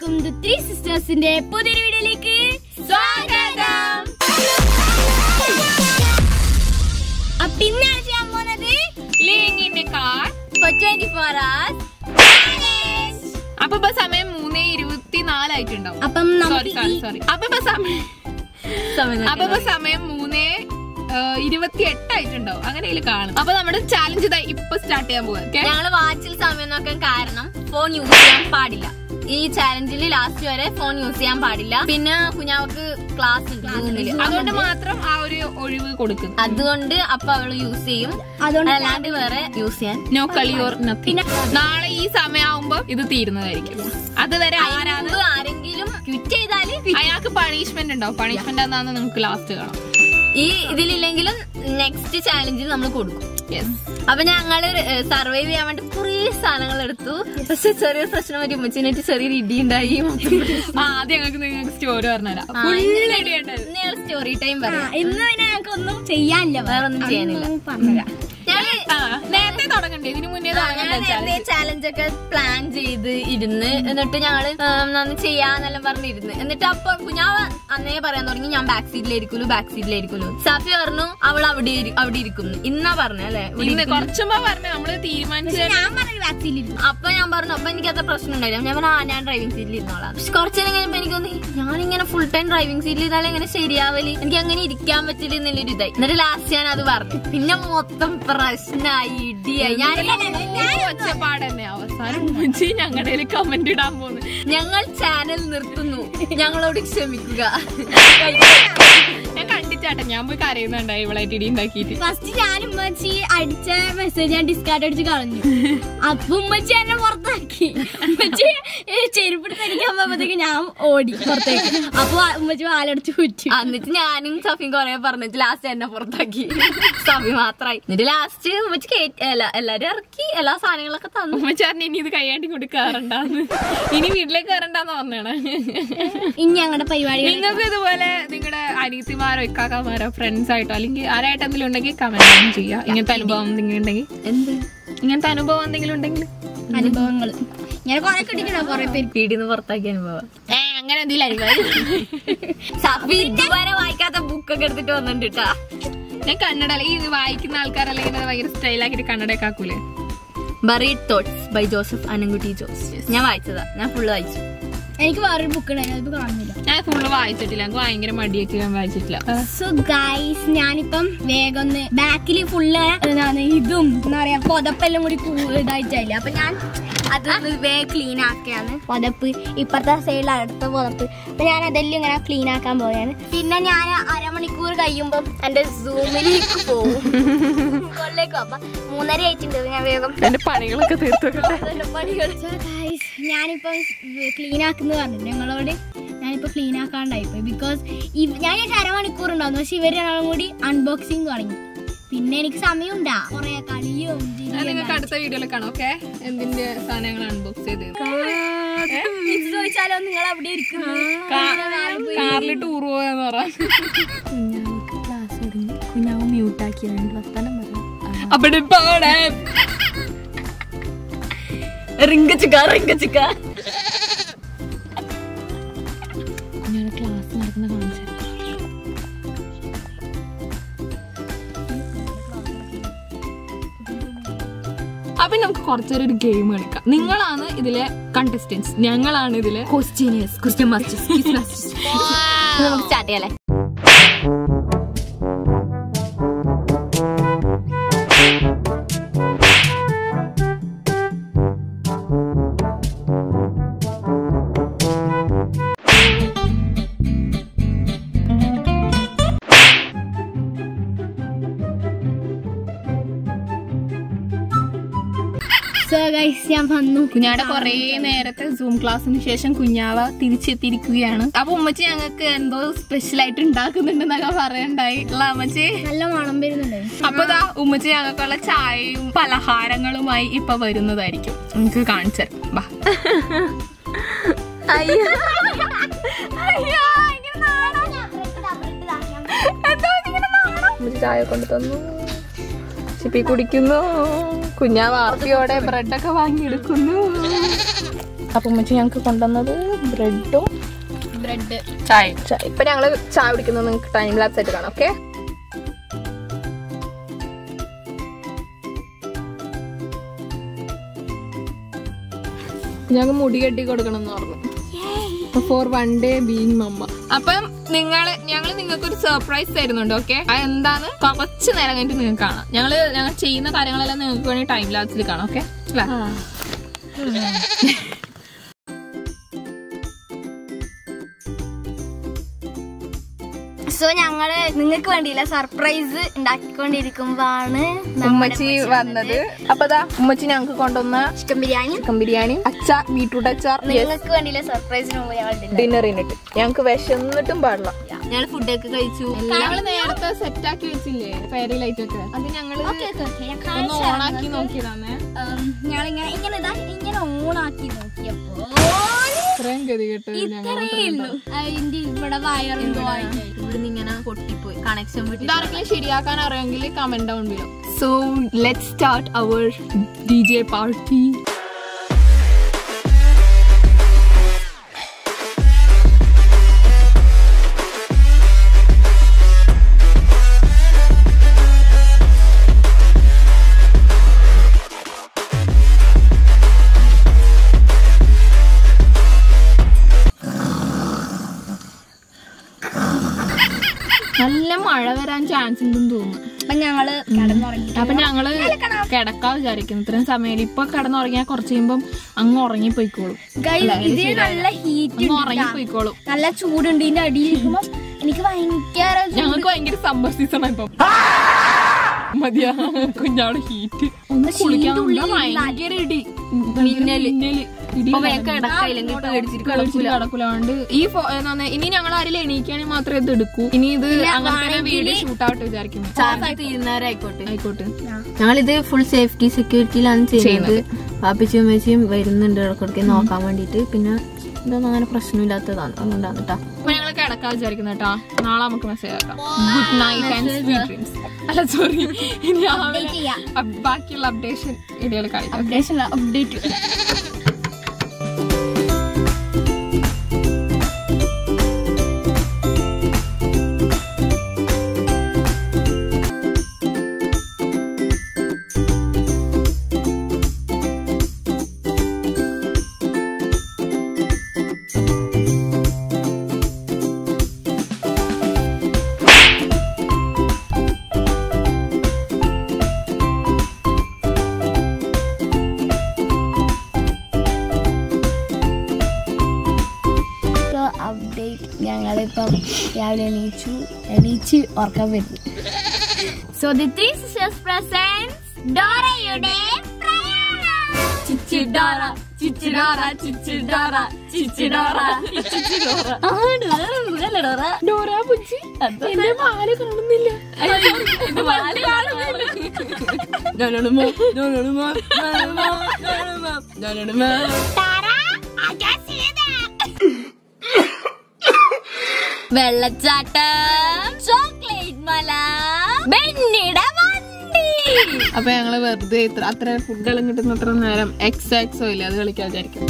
എല്ലാവർക്കും the three സിസ്റ്റേഴ്സിന്റെ പുതിയൊരു വീഡിയോയിലേക്ക് സ്വാഗതം അപ്പൊ ഇന്നാണ് ചെയ്യാൻ പോകുന്നത് ലേങ്ങിന്റെ കാർ for 24 hours അപ്പൊ ഇപ്പൊ സമയം മൂന്നേ ഇരുപത്തിനാലായിട്ടുണ്ടാവും അപ്പം സോറി നമുക്ക് സോറി ഈ സോറി അപ്പൊ ഇപ്പൊ സമയം അപ്പൊ ഇപ്പൊ സമയം മൂന്നേ ഇരുപത്തി എട്ടായിട്ടുണ്ടാവും അങ്ങനെ ഇതിൽ കാണും അപ്പൊ നമ്മുടെ ചാലഞ്ച് ഇതാ ഇപ്പൊ സ്റ്റാർട്ട് ചെയ്യാൻ പോവാ ഓക്കെ ഞങ്ങള് വാച്ചിൽ സമയം നോക്കാൻ കാരണം ഫോൺ യൂസ് ചെയ്യാൻ പാടില്ല ഈ ചാലഞ്ചിൽ ലാസ്റ്റ് വരെ ഫോൺ യൂസ് ചെയ്യാൻ പാടില്ല പിന്നെ കുഞ്ഞാവക്ക് ക്ലാസ് ഉണ്ട് റൂമില് അതുകൊണ്ട് മാത്രം ആ ഒരു ഒഴിവ് കൊടുക്കുന്നു അതുകൊണ്ട് അപ്പൊ അവള് യൂസ് ചെയ്യും അതുകൊണ്ട് അല്ലാണ്ട് വേറെ യൂസ് ചെയ്യാൻ നോ കളി ഓർ നത്തിങ് നാളെ ഈ സമയമാകുമ്പോ ഇത് തീരുന്നതായിരിക്കും അതുവരെ ആരാണ് മുമ്പ് ആരെങ്കിലും ക്വിറ്റ് ചെയ്താല് അയാൾക്ക് പണിഷ്മെന്റ് ഉണ്ടാവും പണിഷ്മെന്റ് എന്താന്ന് നമുക്ക് ലാസ്റ്റ് കാണാം ഈ ഇതിലില്ലെങ്കിലും നെക്സ്റ്റ് ചാലഞ്ചിൽ നമ്മൾ കൊടുക്കും യെസ് അപ്പൊ ഞങ്ങള് സർവൈവ് ചെയ്യാൻ വേണ്ടി കുറേ സാധനങ്ങൾ എടുത്തു പക്ഷെ ചെറിയൊരു പ്രശ്നം പറ്റി ഉമ്മച്ചിനായിട്ട് ചെറിയൊരു ഇടി ഉണ്ടായി ആ ആദ്യം ഞങ്ങൾക്ക് നിങ്ങൾക്ക് സ്റ്റോറി പറഞ്ഞുതരാം ഫുൾ റെഡിയായിട്ട് സ്റ്റോറി ടൈം ആ, പറയാം ഇന്ന് പിന്നെ ഞങ്ങൾക്ക് ഒന്നും ചെയ്യാനില്ല വേറെ ഒന്നും ചെയ്യാനില്ല. പറഞ്ഞുതരാം ഞങ്ങള് ആ, നേരത്തെ തുടങ്ങണ്ടേ ഇതിനു മുന്നേ ഞങ്ങൾ തുടങ്ങണ്ടേ നേരത്തെ ചാലഞ്ച് ഒക്കെ പ്ലാൻ ചെയ്ത് ഇരുന്ന് എന്നിട്ട് ഞങ്ങള് ഉം, അന്ന് ചെയ്യാന്നെല്ലാം പറഞ്ഞിരുന്ന് എന്നിട്ട് അപ്പൊ ഞാൻ അന്നേ പറയാൻ തുടങ്ങി ഞാൻ ബാക്ക് സീറ്റിലായിരിക്കുള്ളൂ ബാക്ക് സീറ്റിലായിരിക്കുള്ളൂ സാഫി പറഞ്ഞു അവൾ അവിടെ ഇരി- അവിടെ ഇരിക്കുന്നു ഇന്നാ പറഞ്ഞ അല്ലെ ഇന്ന് കുറച്ചുമ്പോ പറഞ്ഞു നമ്മള് തീരുമാനിച്ചു ഞാൻ പറഞ്ഞ വാക്സിനിരുന്നു അപ്പൊ ഞാൻ പറഞ്ഞു അപ്പൊ എനിക്ക് അത്ര പ്രശ്നം ഉണ്ടായില്ല ഞാൻ പറഞ്ഞു ആ ഞാൻ ഡ്രൈവിംഗ് സീറ്റിൽ ഇരുന്നോളാം പക്ഷെ കുറച്ചു നേരം കഴിഞ്ഞപ്പോ എനിക്ക് തോന്നി ഞാനിങ്ങനെ ഫുൾ ടൈം ഡ്രൈവിംഗ് സീറ്റിൽ ഇരുന്നാലും എങ്ങനെ ശരിയാവല് എനിക്ക് അങ്ങനെ ഇരിക്കാൻ പറ്റില്ല എന്നുള്ളൊരു ഇതായി എന്നിട്ട് ലാസ്റ്റ് ഞാൻ അത് പറഞ്ഞു പിന്നെ മൊത്തം പ്രശ്നമായി ഇടിയായി ഞാൻ ഒച്ചപ്പാട് തന്നെ അവസാനം ഉമ്മച്ചി ഞങ്ങളുടെ കമന്റ് ഇടാൻ പോകുന്നു ഞങ്ങൾ ചാനൽ നിർത്തുന്നു ഞങ്ങളോട് ക്ഷമിക്കുക ഞാൻ കണ്ടിച്ചാട്ടെ ഞാൻ പോയി കരയുന്നുണ്ടായി ഇവളായിട്ട് ഇടി ഉണ്ടാക്കിയിട്ട് ഫസ്റ്റ് ഞാൻ ഉമ്മച്ചി അടിച്ച മെസ്സേജ് ഞാൻ ഡിസ്കാർഡ് അടിച്ച് കളഞ്ഞു അപ്പൊ ഉമ്മച്ചി എന്നെ പുറത്താക്കി ഉമ്മച്ചി ചെരുപ്പിട്ട് തനിക്കാൻ പോകുമ്പോഴത്തേക്ക് ഞാൻ ഓടി പുറത്തേക്ക് അപ്പൊ ആ ഉമ്മച്ചി വാലടിച്ച് കുറ്റി എന്നിട്ട് ഞാനും സഫിയും കൊറേ പറഞ്ഞിട്ട് ലാസ്റ്റ് എന്നെ പുറത്താക്കി സഫി മാത്രമായി എന്നിട്ട് ലാസ്റ്റ് വെച്ച് കേറ്റി അല്ല എല്ലാരും ഇറക്കി എല്ലാ സാധനങ്ങളൊക്കെ തന്നു ഉമ്മച്ചി പറഞ്ഞു ഇനി ഇത് കയ്യാണ്ടി കൊണ്ട് കയറണ്ടാന്ന് ഇനി വീട്ടിലേക്ക് കയറണ്ടാന്ന് പറഞ്ഞാണ് ഇനി ഞങ്ങളുടെ പരിപാടികൾ നിങ്ങൾക്ക് ഇതുപോലെ നിങ്ങളുടെ അനിയത്തിമാരോ ഇക്കാക്കമാരോ ഫ്രണ്ട്സ് ആയിട്ടോ അല്ലെങ്കിൽ ആരായിട്ട് എന്തെങ്കിലും ഉണ്ടെങ്കിൽ കമന്റ് ചെയ്യാം ഇങ്ങനത്തെ അനുഭവം എന്തെങ്കിലും ഉണ്ടെങ്കിൽ എന്ത് ഇങ്ങനത്തെ അനുഭവം എന്തെങ്കിലും ഉണ്ടെങ്കിൽ അനുഭവങ്ങൾ ഞാൻ കൊറേ കിട്ടിക്കണോ കൊറേ പേര് വീടിന്ന് പുറത്താക്കിയ അനുഭവം ഏ അങ്ങനെ എന്തെങ്കിലും അനുഭവം സഫി ഇതുവരെ വായിക്കാത്ത ബുക്കൊക്കെ എടുത്തിട്ട് വന്നിട്ടുണ്ട് ട്ടാ. ഞാൻ കന്നഡ ഈ വായിക്കുന്ന ആൾക്കാരല്ല ഇങ്ങനെ ഭയങ്കര സ്റ്റൈലാക്കിട്ട് കന്നഡയൊക്കെ ആക്കൂലേ buried thoughts by Joseph Annamkutty Jose ഞാൻ വായിച്ചതാ ഞാൻ ഫുള്ള് വായിച്ചു എനിക്ക് വേറൊരു ബുക്ക് ഉണ്ടായിരുന്നു അത് കാണുന്നില്ല ഞാൻ ഫുള്ള് വായിച്ചിട്ടില്ല എനിക്ക് ഭയങ്കര മടിയായിട്ട് ഞാൻ വായിച്ചിട്ടില്ല സോ ഗൈസ് ഞാനിപ്പം വേഗം ഒന്ന് ബാക്കിൽ ഫുള്ള് എന്താണ് ഇതും എന്താ പറയാ പുതപ്പെല്ലാം കൂടി കൂ- ഇതായിട്ടില്ല അപ്പൊ ഞാൻ അത് വേഗം ക്ലീൻ ആക്കുകയാണ് പുതപ്പ് ഇപ്പുറത്തെ സൈഡിൽ അടുത്ത പുതപ്പ് അപ്പൊ ഞാൻ അതെല്ലാം ഇങ്ങനെ ക്ലീൻ ആക്കാൻ പോവുകയാണ് പിന്നെ ഞാൻ അരമണിക്കൂർ കഴിയുമ്പം എന്റെ സൂമിലേക്ക് പോകും കൊള്ളേക്കും അപ്പൊ മൂന്നര ആയിട്ടുണ്ട് ഞാൻ വേഗം എന്റെ പണികളൊക്കെ തീർത്തോട്ടെ ഞാനിപ്പം ക്ലീൻ ആക്കുന്ന പറഞ്ഞു ഞങ്ങളോട് ഞാനിപ്പോ ക്ലീൻ ആക്കാണ്ടായിപ്പോയി ബിക്കോസ് ഞാൻ വിചാരിച്ചു അരമണിക്കൂർ ഉണ്ടാവും പക്ഷെ ഇവര് രണ്ടാളും കൂടി അൺബോക്സിങ് തുടങ്ങി പിന്നെ എനിക്ക് സമയമുണ്ടാ കൊറേ കളിയും ഞാൻ നിങ്ങൾക്ക് അടുത്ത വീഡിയോയിൽ കാണാം ഓക്കെ എന്തിന്റെ സാധനങ്ങൾ അൺബോക്സ് ചെയ്ത് ഇത് ചോദിച്ചാലോ നിങ്ങൾ അവിടെ ഇരിക്കുന്നു കാറിൽ ടൂർ പോയെന്ന് പറ അവിടെ പോണേ റിങ്ക ചിക്ക റിങ്ക ചിക്ക ഞാൻ ക്ലാസ് നടക്കുന്ന കാണിച്ചു അപ്പൊ നമുക്ക് കുറച്ചേരം ഒരു ഗെയിം കളിക്കാം നിങ്ങളാണ് ഇതിലെ കണ്ടസ്റ്റൻസ് ഞങ്ങളാണ് ഇതിലെ ക്വസ്റ്റ്യനേഴ്സ് ക്വസ്റ്റ്യൻ മാസ്റ്റേഴ്സ് നമുക്ക് സ്റ്റാർട്ട് ചെയ്യാലേ സോ ഗൈസ് ഞാൻ വന്നു കുഞ്ഞാടെ കൊറേ നേരത്തെ സൂം ക്ലാസ്സിന് ശേഷം കുഞ്ഞാവ തിരിച്ചെത്തിയിരിക്കുകയാണ് അപ്പൊ ഉമ്മച്ചി ഞങ്ങൾക്ക് എന്തോ സ്പെഷ്യൽ ആയിട്ട് ഉണ്ടാക്കുന്നുണ്ടെന്നൊക്കെ പറയണ്ടായി അല്ല അമ്മച്ചി നല്ല മണം വരുന്നുണ്ട് അപ്പൊ ദാ ഉമ്മച്ചി ഞങ്ങൾക്കുള്ള ചായയും പലഹാരങ്ങളുമായി ഇപ്പൊ വരുന്നതായിരിക്കും നമുക്ക് കാണിച്ചു തരാം ബാ അയ്യോ. അയ്യോ, ഇങ്ങനെ നാണം. എന്തോ ഇതിങ്ങനെ നാണം. ഉമ്മച്ചി ചായ കൊണ്ട് തന്നു ചിപ്പി കുടിക്കുന്നു കുഞ്ഞാ വാപ്പിയോടെ ബ്രെഡൊക്കെ വാങ്ങിയെടുക്കുന്നു അപ്പൊ ഉമ്മച്ചി ഞങ്ങൾക്ക് കൊണ്ടുവന്നത് ബ്രെഡും ബ്രെഡ് ചായ ചായ ഇപ്പൊ ഞങ്ങള് ചായ കുടിക്കുന്നത് നിങ്ങൾക്ക് ടൈം ലാപ്സ് ആയിട്ട് കാണാം ഓക്കെ ഞങ്ങൾ മുടി കെട്ടി കൊടുക്കണം എന്ന് പറഞ്ഞു for one day being mama അപ്പം നിങ്ങൾ ഞങ്ങൾ നിങ്ങൾക്ക് ഒരു സർപ്രൈസ് തരുന്നുണ്ട് ഓക്കെ അത് എന്താണ് കുറച്ച് നേരം കഴിഞ്ഞിട്ട് നിങ്ങൾക്ക് കാണാം ഞങ്ങൾ ഞങ്ങൾ ചെയ്യുന്ന കാര്യങ്ങളെല്ലാം നിങ്ങൾക്ക് വേണ്ടി ടൈം ലാപ്സിൽ കാണാം ഓക്കെ അല്ലേ സോ ഞങ്ങള് നിങ്ങൾക്ക് വേണ്ടിയില്ല സർപ്രൈസ് ഉണ്ടാക്കിക്കൊണ്ടിരിക്കുമ്പോഴാണ് ഉമ്മച്ചി വന്നത് അപ്പൊ ദാ ഉമ്മച്ചി ഞങ്ങൾക്ക് കൊണ്ടുവന്ന ചിക്കൻ ബിരിയാണി ചിക്കൻ ബിരിയാണി അച്ചാർ ബീട്രൂട്ട് അച്ചാർ നിങ്ങൾക്ക് വേണ്ടിയില്ല സർപ്രൈസിന് മുമ്പ് ഞങ്ങൾ dinner. ഡിന്നറിനിട്ട് ഞങ്ങൾക്ക് വിശന്നിട്ടും പാടില്ല ഞങ്ങൾ ഫുഡൊക്കെ കഴിച്ചു ഞങ്ങള് നേരത്തെ സെറ്റ് ആക്കി വെച്ചില്ലേ ഫെയറി ലൈറ്റ് ഒക്കെ അത് ഞങ്ങള് Okay, okay, okay. ഞാൻ ഒന്ന് കാണിച്ചു തരാം ഓണാക്കി നിങ്ങൾക്ക്. നോക്കിയതാണേ ഉം, ഞങ്ങളിങ്ങനെ ഇങ്ങനെ ഇതാ ഇങ്ങനെ ഓണാക്കി നോക്കിയപ്പോ ഇത്രയും ഗതി കേട്ട് ഇത്രയേ ഉള്ളൂ അതിന്റെ ഇവിടെ വയറെന്തോ ആയിട്ട് ഇവിടുന്ന് ഇങ്ങനെ പൊട്ടിപ്പോയി കണക്ഷൻ വിട്ടു ഇതാർക്കെങ്കിലും ശരിയാക്കാൻ അറിയാമെങ്കിൽ comment down below so let start our D J party നല്ല മഴ വരാൻ ചാൻസ് ഉണ്ടെന്ന് തോന്നുന്നു അപ്പൊ ഞങ്ങള് കിടന്നുറങ്ങി അപ്പൊ ഞങ്ങള് കിടക്കാൻ വിചാരിക്കുന്നു ഇത്രയും സമയം ഇപ്പൊ കിടന്നുറങ്ങിയാൽ കുറച്ച് കഴിയുമ്പം അങ്ങ് ഉറങ്ങിപ്പോയിക്കോളും Guys, ഇത് നല്ല ഹീറ്റ് അങ്ങ് ഉറങ്ങിപ്പോയിക്കോളും നല്ല ചൂടുണ്ട് ഇതിന്റെ അടിയിൽ ഇരിക്കുമ്പോ എനിക്ക് ഭയങ്കര ചൂട്. ഞങ്ങൾക്ക് ഭയങ്കര സമ്മർ സീസൺ ഇപ്പം മതിയാ കുഞ്ഞാട് ഹീറ്റ് ഒന്ന് കുളിക്കാൻ ഷീറ്റ് ഉള്ളിൽ നിന്നാ ഭയങ്കര ഇടി മിന്നല്. മിന്നല്. ഇടി അപ്പൊ ഭയങ്കര. വേഗം കിടക്കായില്ലെങ്കിൽ പേടിച്ചിട്ട് പേടിച്ചിട്ട് കിടക്കൂലാണ്ട് ഈ ഫോ- എന്നാ, ഇനി ഞങ്ങൾ ആരെങ്കിലും എണീക്കുകയാണെങ്കിൽ മാത്രമേ ഇത് എടുക്കൂ ഇനി ഇത് അങ്ങനെ വീഡിയോ ഷൂട്ട് ആവട്ടെ വിചാരിക്കുന്നു ചാർജ് തീരുന്നവരായിക്കോട്ടെ ആയിക്കോട്ടെ ഞങ്ങളിത് ഫുൾ സേഫ്റ്റി സെക്യൂരിറ്റിയിലാണ് ചെയ്യുന്നത് പാപ്പിച്ചും അമ്മച്ചിയും വരുന്നുണ്ട് ഇടക്കിടക്ക് നോക്കാൻ വേണ്ടിട്ട് പിന്നെ ഇതൊന്നും അങ്ങനെ പ്രശ്നമില്ലാത്തതാണ് അതുകൊണ്ടാണ് കേട്ടോ അപ്പൊ ഞങ്ങൾ കിടക്കാൻ വിചാരിക്കുന്നു കേട്ടാ നാളെ നമുക്ക് മെസ്സേജ് ആക്കാം good night and sweet dreams അല്ല സോറി ഇനി രാവിലെ ചെയ്യാം. അപ് ബാക്കിയുള്ള അപ്ഡേഷൻ വീഡിയോയിൽ കാണിക്കാം Updation അല്ല, update. So, update. ഞങ്ങളിപ്പം രാവിലെ എണീച്ചു എണീച്ച് ഉറക്കം വരുന്നു so the three sisters presents ഡോറയുടെ ചിച്ചിഡോറ ചിച്ചിഡോറ ചിച്ചിഡോറ ചിച്ചിഡോറ ചിച്ചിഡോറ ഡോറാ പുച്ചി എന്റെ പാല് കാണുന്നില്ല വെള്ളച്ചാട്ടം ചോക്ലേറ്റ് മല ബെന്നിയുടെ വണ്ടി അപ്പൊ ഞങ്ങള് വെറുതെ ഇത്ര അത്ര ഫുഡുകളും കിട്ടുന്ന അത്ര നേരം എക്സ് എക്സോ ഇല്ല അത് കളിക്കാൻ വിചാരിക്കും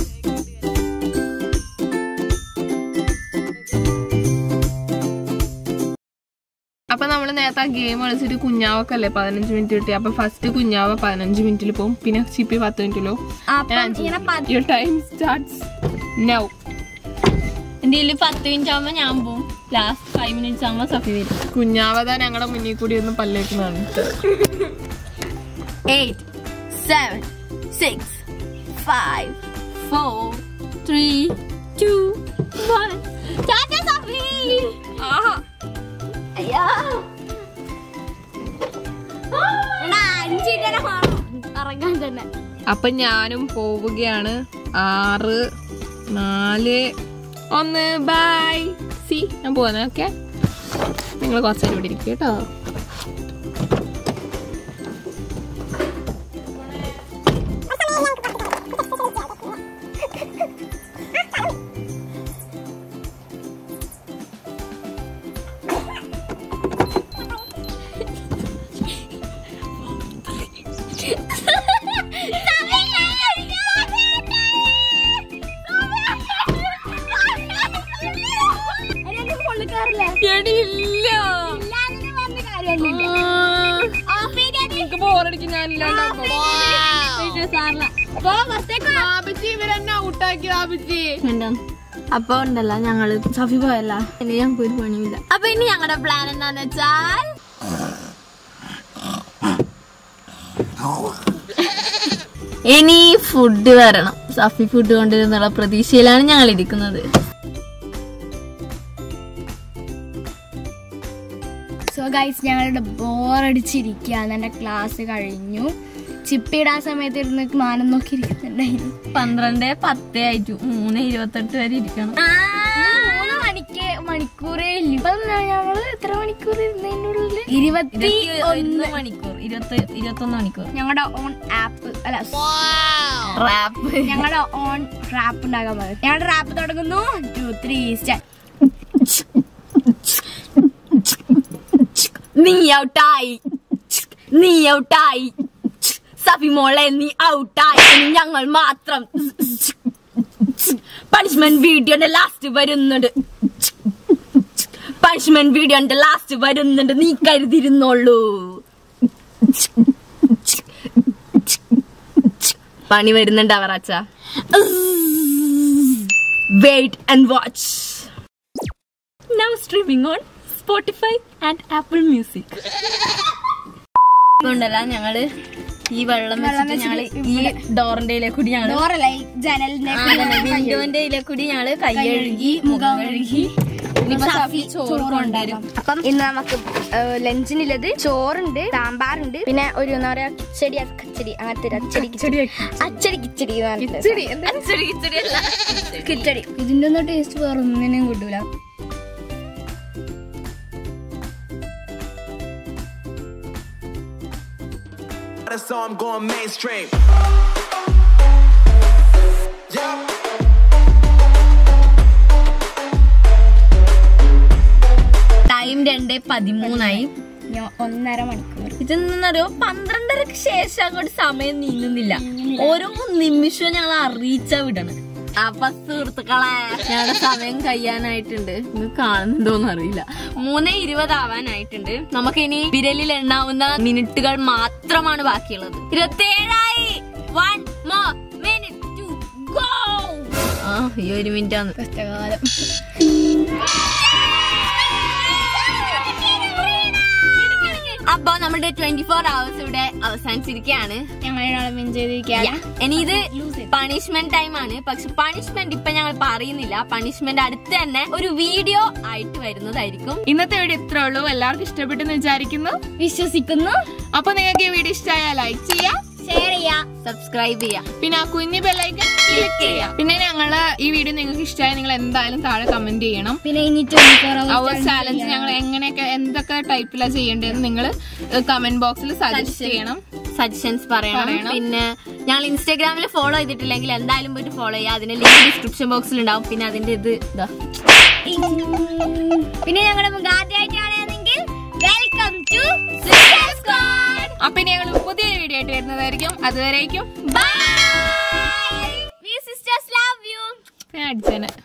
അപ്പൊ നമ്മള് നേരത്തെ ആ ഗെയിം കളിച്ചിട്ട് കുഞ്ഞാവക്കല്ലേ പതിനഞ്ച് മിനിറ്റ് കിട്ടി അപ്പൊ ഫസ്റ്റ് കുഞ്ഞാവ പതിനഞ്ച് മിനിറ്റിൽ പോകും പിന്നെ ചിപ്പി പത്ത് മിനിറ്റിലോ അപ്പം ഇങ്ങനെ പ- യുവർ ടൈം സ്റ്റാർട്ട്സ് നൗ എന്റെ കയ്യില് പത്ത് മിനിറ്റ് ആവുമ്പോ ഞാൻ പോവും ലാസ്റ്റ് ഫൈവ് മിനിറ്റ്സ് ആവുമ്പോ സഫി വരും കുഞ്ഞാവത ഞങ്ങളുടെ മുന്നിൽ കൂടി ഒന്ന് പല്ലേക്കുന്നതാണ് eight, seven, six, five, four, three, two, one. Tata Sophie! അയ്യോ എടാ, അഞ്ചിട്ടര ഇറങ്ങാൻ തന്നെ അപ്പൊ ഞാനും പോവുകയാണ് ആറ് നാല് ഒന്ന് ബൈ സി ഞാൻ പോവാണ് ഓക്കെ നിങ്ങൾ കുറച്ച് നേരം ഇവിടെ ഇരിക്കും കേട്ടോ കേറില്ലേ എടി ഇല്ല ഇല്ലാതെ പറഞ്ഞ കാര്യമല്ലേ ഓഫ് ചെയ്തത് എനിക്ക് ബോറടിക്കും ഞാനില്ലാണ്ടാകുമ്പോ പോ പുറത്തേക്ക് വാ. ബാബുജി ഇവരെന്നെ ഔട്ടാക്കി ബാബുജി അപ്പൊ ഉണ്ടല്ലോ ഞങ്ങള് സഫി പോയല്ല ഇനി ഞങ്ങൾക്ക് ഒരു പണിയില്ല അപ്പൊ ഇനി ഞങ്ങളുടെ പ്ലാൻ എന്താന്ന് വെച്ചാൽ ഇനി ഫുഡ് വരണം സഫി ഫുഡ് കൊണ്ടുവരുന്നുള്ള പ്രതീക്ഷയിലാണ് ഞങ്ങൾ ഇരിക്കുന്നത് സോ ഗൈസ് ഞങ്ങളുടെ ബോറടിച്ചിരിക്കുകയാണ് എൻ്റെ ക്ലാസ് കഴിഞ്ഞു ചിപ്പിയിടാൻ സമയത്ത് ഇരുന്ന് മാനം നോക്കി ഇരിക്കുന്നുണ്ടായിരുന്നു പന്ത്രണ്ട് പത്തേ ആയിട്ടു മൂന്ന് ഇരുപത്തെട്ട് വരെ ഇരിക്കണം മൂന്ന് മണിക്ക് മണിക്കൂറേ ഇല്ല ഇപ്പൊ ഞങ്ങള് എത്ര മണിക്കൂർ ഇരുന്നതിനുള്ളിൽ ഇരുപത്തി ഒന്ന് മണിക്കൂർ ഇരുപത്തി ഇരുപത്തൊന്ന് മണിക്കൂർ ഞങ്ങളുടെ ഓൺ ആപ്പ് അല്ല റാപ്പ് ഞങ്ങളുടെ ഓൺ റാപ്പ് ഉണ്ടാക്കാൻ പറയും ഞങ്ങളുടെ റാപ്പ് തുടങ്ങുന്നു ടു ത്രീ നീ ഔട്ടായി നീ ഔട്ടായി സഫി മോളെ നീ ഔട്ടായി ഇനി ഞങ്ങൾ മാത്രം പണിഷ്മെന്റ് വീഡിയോന്റെ ലാസ്റ്റ് വരുന്നുണ്ട് പണിഷ്മെന്റ് വീഡിയോന്റെ ലാസ്റ്റ് വരുന്നുണ്ട് നീ കരുതിരുന്നോളൂ പണി വരുന്നുണ്ട് അവർ അച്ഛ wait and watch now streaming on Spotify and Apple Music ഉണ്ടല്ല ഞങ്ങള് ഈ വെള്ളം വെച്ചിട്ട് ഞങ്ങള് ഈ ഡോറിന്റെ കൂടി ഞങ്ങള് ഡോറല്ല ഈ ജനലിന്റെ വിൻഡോന്റെ കൂടി ഞങ്ങള് കൈ കഴുകി മുഖം കഴുകി ഇനിയിപ്പോ സഫി ചോറ് കൊണ്ടുവരും അപ്പം ഇന്ന് നമുക്ക് ലഞ്ചിനുള്ളത് ചോറുണ്ട് സാമ്പാറുണ്ട് പിന്നെ ഒരു എന്താ പറയാ കിച്ചടി കച്ചടി അങ്ങനത്തെ ഒരു അച്ചടി കിച്ചടി അച്ചടി കിച്ചടി എന്ന് പറഞ്ഞിട്ട് അച്ചടി കിച്ചടി അല്ല കിച്ചടി ഇതിന്റെ ഒന്നും ടേസ്റ്റ് വേറെ ഒന്നിനും കിട്ടൂല So I'm going mainstream. Yeah. Time രണ്ടേ പതിമൂന്നായി ഞാൻ ഒന്നര മണിക്കൂർ ഇതെന്നറിയോ പന്ത്രണ്ടരക്ക് ശേഷം അങ്ങോട്ട് സമയം നീങ്ങുന്നില്ല ഓരോ നിമിഷവും ഞങ്ങൾ അറിയിച്ചാ വിടണം അപ്പൊ സുഹൃത്തുക്കളെ ഞങ്ങളുടെ സമയം കഴിയാനായിട്ടുണ്ട് നിങ്ങൾ കാണുന്നുണ്ടോന്ന് അറിയില്ല മൂന്ന് ഇരുപതാവാനായിട്ടുണ്ട് നമുക്കിനി വിരലിൽ എണ്ണാവുന്ന മിനിറ്റുകൾ മാത്രമാണ് ബാക്കിയുള്ളത് ഇരുപത്തേഴായി one more minute to go ആ ഈ ഒരു മിനിറ്റ് ആണ് കഷ്ടകാലം അപ്പൊ നമ്മുടെ ട്വന്റി ഫോർ അവേഴ്സ് ഇവിടെ അവസാനിച്ചിരിക്കുകയാണ് ഞങ്ങൾ വിൻ ചെയ്തിരിക്കുകയാണ് ഇനി ഇത് പണിഷ്മെന്റ് ടൈം ആണ് പക്ഷെ പണിഷ്മെന്റ് ഇപ്പൊ ഞങ്ങൾ പറയുന്നില്ല പണിഷ്മെന്റ് അടുത്ത് തന്നെ ഒരു വീഡിയോ ആയിട്ട് വരുന്നതായിരിക്കും ഇന്നത്തെ വീഡിയോ ഇത്രേ ഉള്ളൂ എല്ലാവർക്കും ഇഷ്ടപ്പെട്ടെന്ന് വിചാരിക്കുന്നു വിശ്വസിക്കുന്നു അപ്പൊ നിങ്ങൾക്ക് ഈ വീഡിയോ ഇഷ്ടമായാൽ ലൈക്ക് ചെയ്യാം ഷെയർ ചെയ്യാം സബ്സ്ക്രൈബ് ചെയ്യാം പിന്നെ ആ കുഞ്ഞു ബെല്ലൈക്കൺ ക്ലിക്ക് ചെയ്യാം പിന്നെ ഞങ്ങള് ഈ വീഡിയോ നിങ്ങൾക്ക് ഇഷ്ടമായി നിങ്ങൾ എന്തായാലും താഴെ കമന്റ് ചെയ്യണം പിന്നെ ഇനി ട്വന്റി ഫോർ അവർ ചാലഞ്ച് ഞങ്ങൾ എങ്ങനെയൊക്കെ എന്തൊക്കെ ടൈപ്പിലാണ് ചെയ്യേണ്ടതെന്ന് നിങ്ങൾ കമന്റ് ബോക്സിൽ സജസ്റ്റ് ചെയ്യണം സജഷൻസ് പറയണം പറയണം. പിന്നെ ഞങ്ങൾ ഇൻസ്റ്റാഗ്രാമിൽ ഫോളോ ചെയ്തിട്ടില്ലെങ്കിൽ എന്തായാലും പോയിട്ട് ഫോളോ ചെയ്യുക അതിന്റെ ലിങ്ക് ഡിസ്ക്രിപ്ഷൻ ബോക്സിൽ ഉണ്ടാവും പിന്നെ അതിന്റെ ഇത് ഇതാ പിന്നെ ഞങ്ങളുടെ മുഖം ആദ്യമായിട്ടാണെങ്കിൽ വെൽക്കം ടു അപ്പൊ ഇനി ഞങ്ങൾ പുതിയൊരു വീഡിയോ ആയിട്ട് വരുന്നതായിരിക്കും അതുവരേക്കും bye we sisters love you ഞാൻ അടിച്ചേനെ